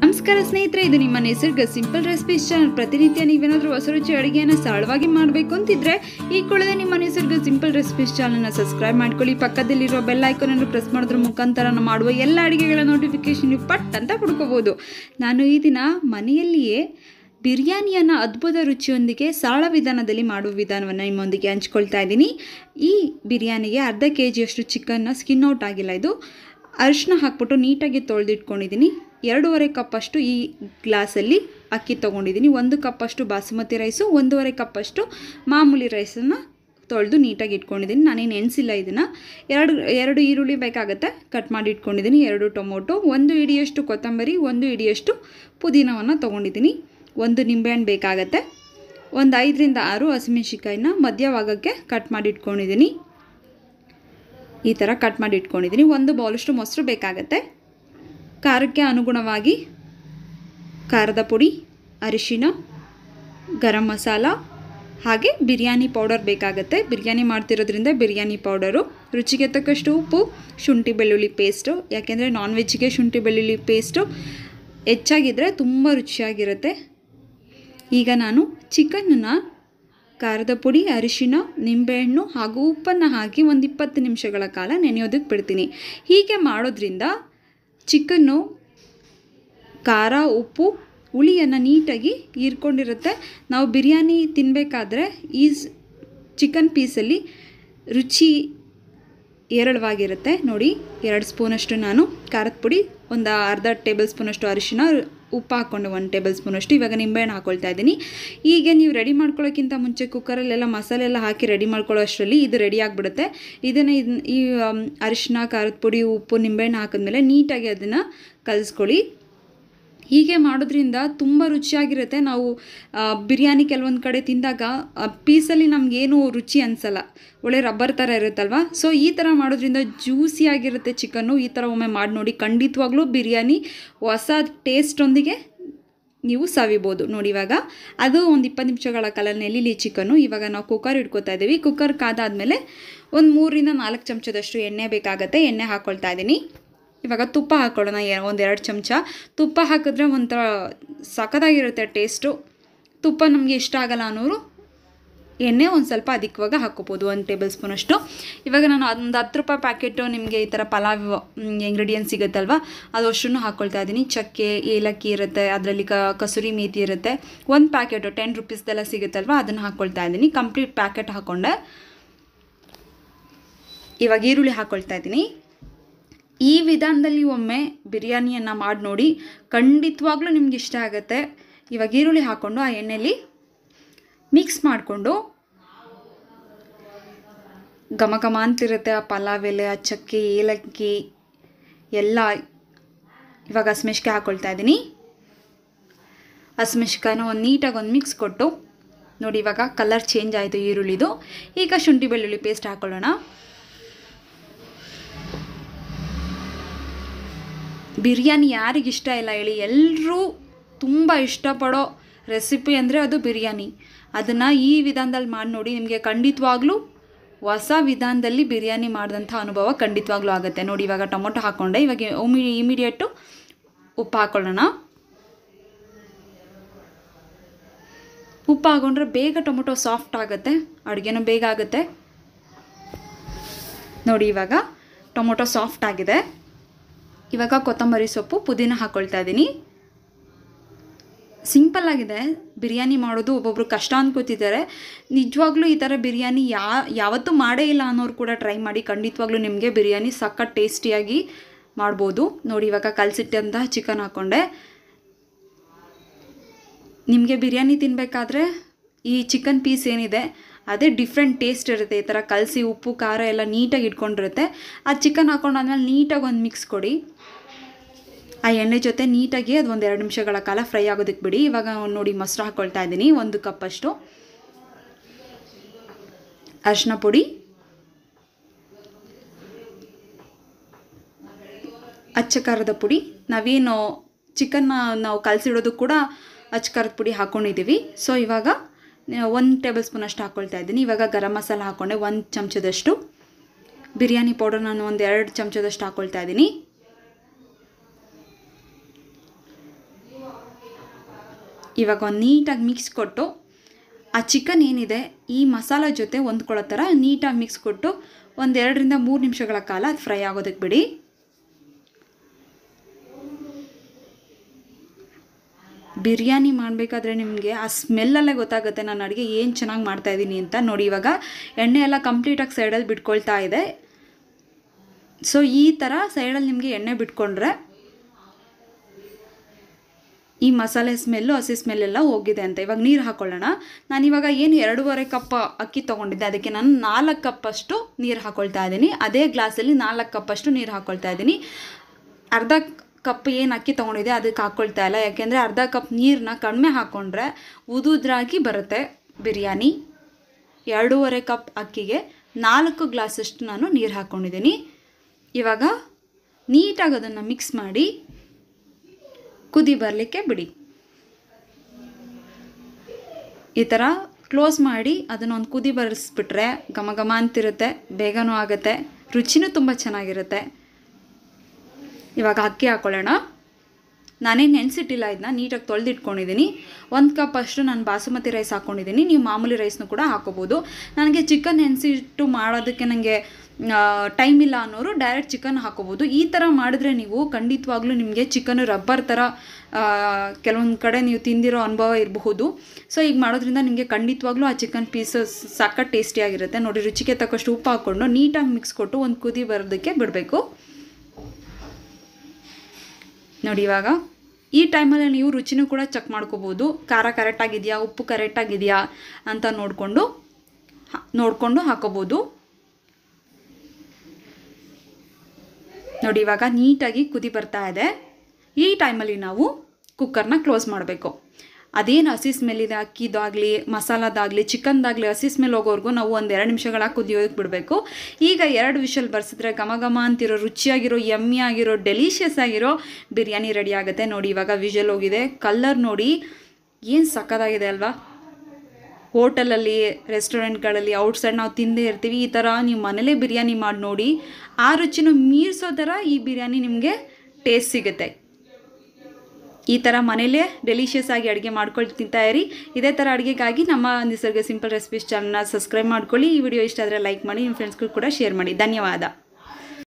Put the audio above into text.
ನಮಸ್ಕಾರ ಸ್ನೇಹಿತರೆ ಇದು ನಿಮ್ಮ ನಿಸರ್ಗ ಸಿಂಪಲ್ ರೆಸಿಪೀಸ್ ಚಾನಲ್ ಪ್ರತಿನಿತ್ಯ ನೀವೇನಾದರೂ ಹೊಸ ರುಚಿ ಅಡುಗೆಯನ್ನು ಸರಳವಾಗಿ ಮಾಡಬೇಕು ಅಂತಿದ್ರೆ ಈ ಕೂಡಲೇ ನಿಮ್ಮ ನಿಸರ್ಗ ಸಿಂಪಲ್ ರೆಸಿಪೀಸ್ ಚಾನಲ್ನ ಸಬ್ಸ್ಕ್ರೈಬ್ ಮಾಡ್ಕೊಳ್ಳಿ ಪಕ್ಕದಲ್ಲಿರೋ ಬೆಲ್ ಐಕಾನನ್ನು ಪ್ರೆಸ್ ಮಾಡೋದ್ರ ಮುಖಾಂತರ ನಾವು ಮಾಡುವ ಎಲ್ಲ ಅಡುಗೆಗಳ ನೋಟಿಫಿಕೇಶನ್ ನೀವು ಪಟ್ ಅಂತ ಪಡ್ಕೋಬೋದು ನಾನು ಈ ದಿನ ಮನೆಯಲ್ಲಿಯೇ ಬಿರಿಯಾನಿಯನ್ನು ಅದ್ಭುತ ರುಚಿಯೊಂದಿಗೆ ಸರಳ ವಿಧಾನದಲ್ಲಿ ಮಾಡುವ ವಿಧಾನವನ್ನು ನಿಮ್ಮೊಂದಿಗೆ ಹಂಚ್ಕೊಳ್ತಾ ಇದ್ದೀನಿ ಈ ಬಿರಿಯಾನಿಗೆ ಅರ್ಧ ಕೆ ಜಿಯಷ್ಟು ಚಿಕನ್ನ ಸ್ಕಿನ್ ಔಟ್ ಆಗಿಲ್ಲ ಇದು ಅರಿಶಿನ ಹಾಕ್ಬಿಟ್ಟು ನೀಟಾಗಿ ತೊಳೆದಿಟ್ಕೊಂಡಿದ್ದೀನಿ ಎರಡೂವರೆ ಕಪ್ಪಷ್ಟು ಈ ಗ್ಲಾಸಲ್ಲಿ ಅಕ್ಕಿ ತೊಗೊಂಡಿದ್ದೀನಿ ಒಂದು ಕಪ್ಪಷ್ಟು ಬಾಸುಮತಿ ರೈಸು ಒಂದೂವರೆ ಕಪ್ಪಷ್ಟು ಮಾಮೂಲಿ ರೈಸನ್ನು ತೊಳೆದು ನೀಟಾಗಿ ಇಟ್ಕೊಂಡಿದ್ದೀನಿ ನಾನೇನು ನೆನೆಸಿಲ್ಲ ಇದನ್ನು ಎರಡು ಎರಡು ಈರುಳ್ಳಿ ಬೇಕಾಗುತ್ತೆ ಕಟ್ ಮಾಡಿ ಇಟ್ಕೊಂಡಿದ್ದೀನಿ ಎರಡು ಟೊಮೊಟೊ ಒಂದು ಇಡಿಯಷ್ಟು ಕೊತ್ತಂಬರಿ ಒಂದು ಇಡಿಯಷ್ಟು ಪುದೀನವನ್ನು ತೊಗೊಂಡಿದ್ದೀನಿ ಒಂದು ನಿಂಬೆಹಣ್ಣು ಬೇಕಾಗತ್ತೆ ಒಂದು ಐದರಿಂದ ಆರು ಹಸಿಮೆಣ್ಸಿಕಾಯಿನ ಮಧ್ಯಭಾಗಕ್ಕೆ ಕಟ್ ಮಾಡಿ ಇಟ್ಕೊಂಡಿದ್ದೀನಿ ಈ ಥರ ಕಟ್ ಮಾಡಿ ಇಟ್ಕೊಂಡಿದ್ದೀನಿ ಒಂದು ಬೌಲಷ್ಟು ಮೊಸರು ಬೇಕಾಗತ್ತೆ ಖಾರಕ್ಕೆ ಅನುಗುಣವಾಗಿ ಖಾರದ ಪುಡಿ ಅರಿಶಿನ ಗರಂ ಮಸಾಲ ಹಾಗೆ ಬಿರಿಯಾನಿ ಪೌಡರ್ ಬೇಕಾಗುತ್ತೆ ಬಿರಿಯಾನಿ ಮಾಡ್ತಿರೋದ್ರಿಂದ ಬಿರಿಯಾನಿ ಪೌಡರು ರುಚಿಗೆ ತಕ್ಕಷ್ಟು ಉಪ್ಪು ಶುಂಠಿ ಬೆಳ್ಳುಳ್ಳಿ ಪೇಸ್ಟು ಯಾಕೆಂದರೆ ನಾನ್ ವೆಜ್ಜಿಗೆ ಶುಂಠಿ ಬೆಳ್ಳುಳ್ಳಿ ಪೇಸ್ಟು ಹೆಚ್ಚಾಗಿದ್ದರೆ ತುಂಬ ರುಚಿಯಾಗಿರುತ್ತೆ ಈಗ ನಾನು ಚಿಕನನ್ನು ಖಾರದ ಪುಡಿ ಅರಿಶಿನ ನಿಂಬೆಹಣ್ಣು ಹಾಗೂ ಉಪ್ಪನ್ನು ಹಾಕಿ ಒಂದು ಇಪ್ಪತ್ತು ನಿಮಿಷಗಳ ಕಾಲ ನೆನೆಯೋದಕ್ಕೆ ಬಿಡ್ತೀನಿ ಹೀಗೆ ಮಾಡೋದ್ರಿಂದ ಚಿಕನ್ನು ಖಾರ ಉಪ್ಪು ಹುಳಿಯನ್ನು ನೀಟಾಗಿ ಹೀರ್ಕೊಂಡಿರುತ್ತೆ ನಾವು ಬಿರಿಯಾನಿ ತಿನ್ನಬೇಕಾದ್ರೆ ಈ ಚಿಕನ್ ಪೀಸಲ್ಲಿ ರುಚಿ ಏರಳವಾಗಿರುತ್ತೆ ನೋಡಿ ಎರಡು ಸ್ಪೂನಷ್ಟು ನಾನು ಖಾರದ ಪುಡಿ ಒಂದು ಅರ್ಧ ಟೇಬಲ್ ಸ್ಪೂನಷ್ಟು ಅರಿಶಿನ ಉಪ್ಪು ಹಾಕ್ಕೊಂಡು ಒಂದು ಟೇಬಲ್ ಸ್ಪೂನಷ್ಟು ಇವಾಗ ನಿಂಬೆಹಣ್ಣು ಹಾಕ್ಕೊಳ್ತಾ ಇದ್ದೀನಿ ಈಗ ನೀವು ರೆಡಿ ಮಾಡ್ಕೊಳ್ಳೋಕ್ಕಿಂತ ಮುಂಚೆ ಕುಕ್ಕರಲ್ಲೆಲ್ಲ ಮಸಾಲೆ ಎಲ್ಲ ಹಾಕಿ ರೆಡಿ ಮಾಡ್ಕೊಳ್ಳೋ ಅಷ್ಟರಲ್ಲಿ ಇದು ರೆಡಿ ಆಗಿಬಿಡುತ್ತೆ ಇದನ್ನು ಇದನ್ನ ಈ ಆಮ್, ಅರಿಶಿನ ಖಾರದ ಪುಡಿ ಉಪ್ಪು ನಿಂಬೆಹಣ್ಣು ಹಾಕಿದ್ಮೇಲೆ ನೀಟಾಗಿ ಅದನ್ನು ಕಲಿಸ್ಕೊಳ್ಳಿ ಹೀಗೆ ಮಾಡೋದ್ರಿಂದ ತುಂಬ ರುಚಿಯಾಗಿರುತ್ತೆ ನಾವು ಆ, ಬಿರಿಯಾನಿ ಕೆಲವೊಂದು ಕಡೆ ತಿಂದಾಗ ಆ, ಪೀಸಲ್ಲಿ ನಮಗೇನು ರುಚಿ ಅನಿಸಲ್ಲ ಒಳ್ಳೆ ರಬ್ಬರ್ ಥರ ಇರುತ್ತಲ್ವ ಸೊ ಈ ಥರ ಮಾಡೋದ್ರಿಂದ ಜ್ಯೂಸಿಯಾಗಿರುತ್ತೆ ಚಿಕನ್ನು ಈ ಥರ ಒಮ್ಮೆ ಮಾಡಿ ನೋಡಿ ಖಂಡಿತವಾಗ್ಲೂ ಬಿರಿಯಾನಿ ಹೊಸ ಟೇಸ್ಟೊಂದಿಗೆ ನೀವು ಸವಿಬೋದು ನೋಡಿ ಇವಾಗ ಅದು ಒಂದು ಇಪ್ಪತ್ತು ನಿಮಿಷಗಳ ಕಾಲ ನೆಲಿಲಿ ಚಿಕನ್ನು ಇವಾಗ ನಾವು ಕುಕ್ಕರ್ ಇಟ್ಕೊತಾ ಇದ್ದೀವಿ ಕುಕ್ಕರ್ ಕಾದಾದಮೇಲೆ ಒಂದು ಮೂರರಿಂದ ನಾಲ್ಕು ಚಮಚದಷ್ಟು ಎಣ್ಣೆ ಬೇಕಾಗತ್ತೆ ಎಣ್ಣೆ ಹಾಕ್ಕೊಳ್ತಾ ಇದ್ದೀನಿ ಇವಾಗ ತುಪ್ಪ ಹಾಕ್ಕೊಳ್ಳೋಣ ಒಂದು ಎರಡು ಚಮಚ ತುಪ್ಪ ಹಾಕಿದ್ರೆ ಒಂಥರ ಸಖತ್ತಾಗಿರುತ್ತೆ ಟೇಸ್ಟು ತುಪ್ಪ ನಮಗೆ ಇಷ್ಟ ಆಗಲ್ಲ ಅನ್ನೋರು ಎಣ್ಣೆ ಒಂದು ಸ್ವಲ್ಪ ಅಧಿಕವಾಗ ಹಾಕ್ಕೋಬೋದು ಒಂದು ಟೇಬಲ್ ಸ್ಪೂನಷ್ಟು ಇವಾಗ ನಾನು ಒಂದು ಹತ್ತು ರೂಪಾಯಿ ಪ್ಯಾಕೆಟು ನಿಮಗೆ ಈ ಥರ ಪಲಾವ್ ಇಂಗ್ರೀಡಿಯೆಂಟ್ಸ್ ಸಿಗುತ್ತಲ್ವ ಅದು ಅಷ್ಟನ್ನು ಹಾಕ್ಕೊಳ್ತಾ ಇದ್ದೀನಿ ಚಕ್ಕೆ ಏಲಕ್ಕಿ ಇರುತ್ತೆ ಅದರಲ್ಲಿ ಕ ಕಸೂರಿ ಮೇಥಿ ಇರುತ್ತೆ ಒಂದು ಪ್ಯಾಕೆಟು ಟೆನ್ ರುಪೀಸ್ದೆಲ್ಲ ಸಿಗುತ್ತಲ್ವ ಅದನ್ನು ಹಾಕ್ಕೊಳ್ತಾ ಇದ್ದೀನಿ ಕಂಪ್ಲೀಟ್ ಪ್ಯಾಕೆಟ್ ಹಾಕ್ಕೊಂಡೆ ಇವಾಗ ಈರುಳ್ಳಿ ಹಾಕ್ಕೊಳ್ತಾ ಇದ್ದೀನಿ ಈ ವಿಧಾನದಲ್ಲಿ ಒಮ್ಮೆ ಬಿರಿಯಾನಿಯನ್ನು ಮಾಡಿ ನೋಡಿ ಖಂಡಿತವಾಗ್ಲೂ ನಿಮ್ಗೆ ಇಷ್ಟ ಆಗುತ್ತೆ ಇವಾಗ ಈರುಳ್ಳಿ ಹಾಕ್ಕೊಂಡು ಆ ಎಣ್ಣೆಲಿ ಮಿಕ್ಸ್ ಮಾಡಿಕೊಂಡು ಘಮ ಘಮ ಅಂತಿರುತ್ತೆ ಆ ಪಲಾವ್ ಎಲೆ ಆ ಚಕ್ಕೆ ಏಲಕ್ಕಿ ಎಲ್ಲ ಇವಾಗ ಹಸಿಮೆಣ್ಸಿಕಾಯಿ ಹಾಕ್ಕೊಳ್ತಾ ಇದ್ದೀನಿ ಹಸಿಮೆಣ್ಸಿಕಾಯಿನ ಒಂದು ನೀಟಾಗಿ ಒಂದು ಮಿಕ್ಸ್ ಕೊಟ್ಟು ನೋಡಿ ಇವಾಗ ಕಲರ್ ಚೇಂಜ್ ಆಯಿತು ಈರುಳ್ಳಿದು ಈಗ ಶುಂಠಿ ಬೆಳ್ಳುಳ್ಳಿ ಪೇಸ್ಟ್ ಹಾಕ್ಕೊಳ್ಳೋಣ ಬಿರಿಯಾನಿ ಯಾರಿಗಿಷ್ಟ ಇಲ್ಲ ಹೇಳಿ ಎಲ್ಲರೂ ತುಂಬ ಇಷ್ಟಪಡೋ ರೆಸಿಪಿ ಅಂದರೆ ಅದು ಬಿರಿಯಾನಿ ಅದನ್ನು ಈ ವಿಧಾನದಲ್ಲಿ ಮಾಡಿ ನೋಡಿ ನಿಮಗೆ ಖಂಡಿತವಾಗ್ಲೂ ಹೊಸ ವಿಧಾನದಲ್ಲಿ ಬಿರಿಯಾನಿ ಮಾಡಿದಂಥ ಅನುಭವ ಖಂಡಿತವಾಗ್ಲೂ ಆಗುತ್ತೆ ನೋಡಿ ಇವಾಗ ಟೊಮೊಟೊ ಹಾಕ್ಕೊಂಡೆ ಇವಾಗ ಒಮ್ಮಿ ಇಮಿಡಿಯೇಟು ಉಪ್ಪು ಹಾಕ್ಕೊಳ್ಳೋಣ ಉಪ್ಪು ಹಾಕೊಂಡ್ರೆ ಬೇಗ ಟೊಮೊಟೊ ಸಾಫ್ಟ್ ಆಗುತ್ತೆ ಅಡುಗೆನೂ ಬೇಗ ಆಗುತ್ತೆ ನೋಡಿ ಇವಾಗ ಟೊಮೊಟೊ ಸಾಫ್ಟ್ ಆಗಿದೆ ಇವಾಗ ಕೊತ್ತಂಬರಿ ಸೊಪ್ಪು ಪುದೀನ ಹಾಕ್ಕೊಳ್ತಾ ಇದ್ದೀನಿ ಸಿಂಪಲ್ ಆಗಿದೆ ಬಿರಿಯಾನಿ ಮಾಡೋದು ಒಬ್ಬೊಬ್ರು ಕಷ್ಟ ಅನ್ಕೋತಿದ್ದಾರೆ ನಿಜವಾಗ್ಲೂ ಈ ಥರ ಬಿರಿಯಾನಿ ಯಾ ಯಾವತ್ತೂ ಮಾಡೇ ಇಲ್ಲ ಅನ್ನೋರು ಕೂಡ ಟ್ರೈ ಮಾಡಿ ಖಂಡಿತವಾಗ್ಲೂ ನಿಮಗೆ ಬಿರಿಯಾನಿ ಸಖತ್ ಟೇಸ್ಟಿಯಾಗಿ ಮಾಡ್ಬೋದು ನೋಡಿ ಇವಾಗ ಕಲಸಿಟ್ಟಂತಹ ಚಿಕನ್ ಹಾಕ್ಕೊಂಡೆ ನಿಮಗೆ ಬಿರಿಯಾನಿ ತಿನ್ನಬೇಕಾದ್ರೆ ಈ ಚಿಕನ್ ಪೀಸ್ ಏನಿದೆ ಅದೇ ಡಿಫ್ರೆಂಟ್ ಟೇಸ್ಟ್ ಇರುತ್ತೆ ಈ ಥರ ಕಲಸಿ ಉಪ್ಪು ಖಾರ ಎಲ್ಲ ನೀಟಾಗಿ ಇಟ್ಕೊಂಡಿರುತ್ತೆ ಆ ಚಿಕನ್ ಹಾಕೊಂಡಾದ್ಮೇಲೆ ನೀಟಾಗಿ ಒಂದು ಮಿಕ್ಸ್ ಕೊಡಿ ಆ ಎಣ್ಣೆ ಜೊತೆ ನೀಟಾಗಿ ಅದು ಒಂದು ಎರಡು ನಿಮಿಷಗಳ ಕಾಲ ಫ್ರೈ ಆಗೋದಕ್ಕೆ ಬಿಡಿ ಇವಾಗ ನೋಡಿ ಮೊಸರು ಹಾಕ್ಕೊಳ್ತಾ ಇದ್ದೀನಿ ಒಂದು ಕಪ್ಪಷ್ಟು ಅರಿಶಿನ ಪುಡಿ ಅಚ್ಚ ಖಾರದ ಪುಡಿ ನಾವೇನು ಚಿಕನ್ನ ನಾವು ಕಲಸಿಡೋದು ಕೂಡ ಅಚ್ಚ ಖಾರದ ಪುಡಿ ಹಾಕ್ಕೊಂಡಿದ್ದೀವಿ ಸೊ ಇವಾಗ ಒಂದು ಟೇಬಲ್ ಸ್ಪೂನ್ ಅಷ್ಟು ಹಾಕ್ಕೊಳ್ತಾ ಇದ್ದೀನಿ ಇವಾಗ ಗರಂ ಮಸಾಲ ಹಾಕ್ಕೊಂಡೆ ಒಂದು ಚಮಚದಷ್ಟು ಬಿರಿಯಾನಿ ಪೌಡರ್ ನಾನು ಒಂದು ಎರಡು ಚಮಚದಷ್ಟು ಹಾಕ್ಕೊಳ್ತಾ ಇದ್ದೀನಿ ಇವಾಗ ಒಂದು ನೀಟಾಗಿ ಮಿಕ್ಸ್ ಕೊಟ್ಟು ಆ ಚಿಕನ್ ಏನಿದೆ ಈ ಮಸಾಲ ಜೊತೆ ಹೊಂದ್ಕೊಳ್ಳೋ ಥರ ನೀಟಾಗಿ ಮಿಕ್ಸ್ ಕೊಟ್ಟು ಒಂದೆರಡರಿಂದ ಮೂರು ನಿಮಿಷಗಳ ಕಾಲ ಅದು ಫ್ರೈ ಆಗೋದಕ್ಕೆ ಬಿಡಿ ಬಿರಿಯಾನಿ ಮಾಡಬೇಕಾದ್ರೆ ನಿಮಗೆ ಆ ಸ್ಮೆಲ್ಲಲ್ಲೇ ಗೊತ್ತಾಗುತ್ತೆ ನಾನು ಅಡುಗೆ ಏನು ಚೆನ್ನಾಗಿ ಮಾಡ್ತಾಯಿದ್ದೀನಿ ಅಂತ ನೋಡಿ ಇವಾಗ ಎಣ್ಣೆ ಎಲ್ಲ ಕಂಪ್ಲೀಟಾಗಿ ಸೈಡಲ್ಲಿ ಬಿಟ್ಕೊಳ್ತಾ ಇದೆ ಸೊ ಈ ಥರ ಸೈಡಲ್ಲಿ ನಿಮಗೆ ಎಣ್ಣೆ ಬಿಟ್ಕೊಂಡ್ರೆ ಈ ಮಸಾಲೆ ಸ್ಮೆಲ್ಲು ಹಸಿ ಸ್ಮೆಲ್ಲೆಲ್ಲ ಹೋಗಿದೆ ಅಂತ ಇವಾಗ ನೀರು ಹಾಕೊಳ್ಳೋಣ ನಾನು ಇವಾಗ ಏನು ಎರಡೂವರೆ ಕಪ್ ಅಕ್ಕಿ ತೊಗೊಂಡಿದ್ದೆ ಅದಕ್ಕೆ ನಾನು ನಾಲ್ಕು ಕಪ್ಪಷ್ಟು ನೀರು ಹಾಕ್ಕೊಳ್ತಾ ಇದ್ದೀನಿ ಅದೇ ಗ್ಲಾಸಲ್ಲಿ ನಾಲ್ಕು ಕಪ್ಪಷ್ಟು ನೀರು ಹಾಕ್ಕೊಳ್ತಾ ಇದ್ದೀನಿ ಅರ್ಧ ಕಪ್ ಏನು ಅಕ್ಕಿ ತೊಗೊಂಡಿದ್ದೆ ಅದಕ್ಕೆ ಹಾಕ್ಕೊಳ್ತಾ ಇಲ್ಲ ಯಾಕೆಂದರೆ ಅರ್ಧ ಕಪ್ ನೀರನ್ನ ಕಡಿಮೆ ಹಾಕ್ಕೊಂಡ್ರೆ ಉದುದ್ರಾಗಿ ಬರುತ್ತೆ ಬಿರಿಯಾನಿ ಎರಡೂವರೆ ಕಪ್ ಅಕ್ಕಿಗೆ ನಾಲ್ಕು ಗ್ಲಾಸಷ್ಟು ನಾನು ನೀರು ಹಾಕ್ಕೊಂಡಿದ್ದೀನಿ ಇವಾಗ ನೀಟಾಗಿ ಅದನ್ನು ಮಿಕ್ಸ್ ಮಾಡಿ ಕುದಿ ಬರಲಿಕ್ಕೆ ಬಿಡಿ ಈ ಥರ ಕ್ಲೋಸ್ ಮಾಡಿ ಅದನ್ನೊಂದು ಕುದಿ ಬರೆಸ್ಬಿಟ್ರೆ ಘಮ ಘಮ ಅಂತಿರುತ್ತೆ ಬೇಗನೂ ಆಗುತ್ತೆ ರುಚಿನೂ ತುಂಬ ಚೆನ್ನಾಗಿರುತ್ತೆ ಇವಾಗ ಅಕ್ಕಿ ಹಾಕ್ಕೊಳ್ಳೋಣ ನಾನೇ ನೆನೆಸಿಟ್ಟಿಲ್ಲ ಇದನ್ನ ನೀಟಾಗಿ ತೊಳೆದಿಟ್ಕೊಂಡಿದ್ದೀನಿ ಒಂದು ಕಪ್ ಅಷ್ಟು ನಾನು ಬಾಸುಮತಿ ರೈಸ್ ಹಾಕ್ಕೊಂಡಿದ್ದೀನಿ ನೀವು ಮಾಮೂಲಿ ರೈಸ್ನು ಕೂಡ ಹಾಕೋಬೋದು ನನಗೆ ಚಿಕನ್ ನೆನೆಸಿಟ್ಟು ಮಾಡೋದಕ್ಕೆ ನನಗೆ ಟೈಮ್ ಇಲ್ಲ ಅನ್ನೋರು ಡೈರೆಕ್ಟ್ ಚಿಕನ್ ಹಾಕೋಬೋದು ಈ ಥರ ಮಾಡಿದ್ರೆ ನೀವು ಖಂಡಿತವಾಗ್ಲೂ ನಿಮಗೆ ಚಿಕನ್ ರಬ್ಬರ್ ಥರ ಕೆಲವೊಂದು ಕಡೆ ನೀವು ತಿಂದಿರೋ ಅನುಭವ ಇರಬಹುದು ಸೊ ಈಗ ಮಾಡೋದ್ರಿಂದ ನಿಮಗೆ ಖಂಡಿತವಾಗ್ಲೂ ಆ ಚಿಕನ್ ಪೀಸಸ್ ಸಖತ್ ಟೇಸ್ಟಿಯಾಗಿರುತ್ತೆ ನೋಡಿ ರುಚಿಗೆ ತಕ್ಕಷ್ಟು ಉಪ್ಪು ಹಾಕ್ಕೊಂಡು ನೀಟಾಗಿ ಮಿಕ್ಸ್ ಕೊಟ್ಟು ಒಂದು ಕುದಿ ಬರೋದಕ್ಕೆ ಬಿಡಬೇಕು ನೋಡಿ ಇವಾಗ ಈ ಟೈಮಲ್ಲಿ ನೀವು ರುಚಿನೂ ಕೂಡ ಚೆಕ್ ಮಾಡ್ಕೋಬೋದು ಖಾರ ಕರೆಕ್ಟಾಗಿದೆಯಾ ಉಪ್ಪು ಕರೆಕ್ಟಾಗಿದೆಯಾ ಅಂತ ನೋಡಿಕೊಂಡು ನೋಡಿಕೊಂಡು ಹಾಕೋಬೋದು ನೋಡಿ ಇವಾಗ ನೀಟಾಗಿ ಕುದಿ ಬರ್ತಾ ಇದೆ ಈ ಟೈಮಲ್ಲಿ ನಾವು ಕುಕ್ಕರ್ನ ಕ್ಲೋಸ್ ಮಾಡಬೇಕು ಅದೇನು ಹಸಿ ಸ್ಮೆಲ್ ಇದೆ ಅಕ್ಕಿದಾಗಲಿ ಮಸಾಲದಾಗಲಿ ಚಿಕನ್ದಾಗಲಿ ಹಸಿ ಸ್ಮೆಲ್ ಹೋಗೋವರೆಗೂ ನಾವು ಒಂದು ಎರಡು ನಿಮಿಷಗಳ ಕುದಿಯೋದಕ್ಕೆ ಬಿಡಬೇಕು ಈಗ ಎರಡು ವಿಷಲ್ ಬರ್ಸಿದ್ರೆ ಘಮ ಘಮ ಅಂತಿರೋ ರುಚಿಯಾಗಿರೋ ಯಮ್ಮಿ ಆಗಿರೋ ಡೆಲಿಷಿಯಸ್ ಆಗಿರೋ ಬಿರಿಯಾನಿ ರೆಡಿ ಆಗುತ್ತೆ ನೋಡಿ ಇವಾಗ ವಿಷಲ್ ಹೋಗಿದೆ ಕಲ್ಲರ್ ನೋಡಿ ಏನು ಸಕ್ಕತ್ತಾಗಿದೆ ಅಲ್ವಾ ಹೋಟೆಲಲ್ಲಿ ರೆಸ್ಟೋರೆಂಟ್ಗಳಲ್ಲಿ ಔಟ್ಸೈಡ್ ನಾವು ತಿಂದೇ ಇರ್ತೀವಿ ಈ ಥರ ನೀವು ಮನೇಲೇ ಬಿರಿಯಾನಿ ಮಾಡಿ ನೋಡಿ ಆ ರುಚಿನ ಮೀರಿಸೋ ಥರ ಈ ಬಿರಿಯಾನಿ ನಿಮಗೆ ಟೇಸ್ಟ್ ಸಿಗುತ್ತೆ ಈ ಥರ ಮನೇಲೇ ಡೆಲಿಷಿಯಸ್ ಆಗಿ ಅಡುಗೆ ಮಾಡ್ಕೊಂಡು ತಿಂತಾ ಇರಿ ಇದೇ ಥರ ಅಡುಗೆಗಾಗಿ ನಮ್ಮ ನಿಸರ್ಗ ಸಿಂಪಲ್ ರೆಸಿಪೀಸ್ ಚಾನಲ್ನ ಸಬ್ಸ್ಕ್ರೈಬ್ ಮಾಡ್ಕೊಳ್ಳಿ ಈ ವಿಡಿಯೋ ಇಷ್ಟ ಆದರೆ ಲೈಕ್ ಮಾಡಿ ನಿಮ್ಮ ಫ್ರೆಂಡ್ಸ್ಗಳು ಕೂಡ ಶೇರ್ ಮಾಡಿ ಧನ್ಯವಾದ